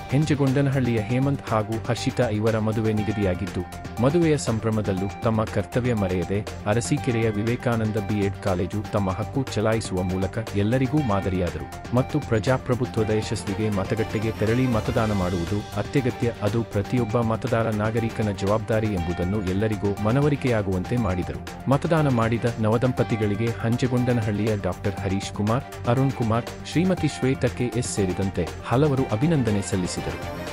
ಹೆಂಜಗೊಂಡನಹಳ್ಳಿಯ ಹೇಮಂತ್ ಹಾಗೂ ಹರ್ಷಿತಾ ಇವರ ಮದುವೆ ನಿಗದಿಯಾಗಿದ್ದು ಮದುವೆಯ ಸಂಭ್ರಮದಲ್ಲೂ ತಮ್ಮ ಕರ್ತವ್ಯ ಮರೆಯದೆ ಅರಸೀಕೆರೆಯ ವಿವೇಕಾನಂದ ಬಿಎಡ್ ಕಾಲೇಜು ತಮ್ಮ ಹಕ್ಕು ಚಲಾಯಿಸುವ ಮೂಲಕ ಎಲ್ಲರಿಗೂ ಮಾದರಿಯಾದರು ಮತ್ತು ಪ್ರಜಾಪ್ರಭುತ್ವದ ಯಶಸ್ವಿಗೆ ಮತಗಟ್ಟೆಗೆ ತೆರಳಿ ಮತದಾನ ಮಾಡುವುದು ಅತ್ಯಗತ್ಯ ಅದು ಪ್ರತಿಯೊಬ್ಬ ಮತದಾರ ನಾಗರಿಕನ ಜವಾಬ್ದಾರಿ ಎಂಬುದನ್ನು ಎಲ್ಲರಿಗೂ ಮನವರಿಕೆಯಾಗುವಂತೆ ಮಾಡಿದರು ಮತದಾನ ಮಾಡಿದ ನವದಂಪತಿಗಳಿಗೆ ಹಂಜಗೊಂಡನಹಳ್ಳಿಯ doctor Harish Kumar Arun Kumar Shrimati Shweta K S ಸೇರಿದಂತೆ ಹಲವರು ಅಭಿನಂದನೆ ಸಲ್ಲಿಸಿದರು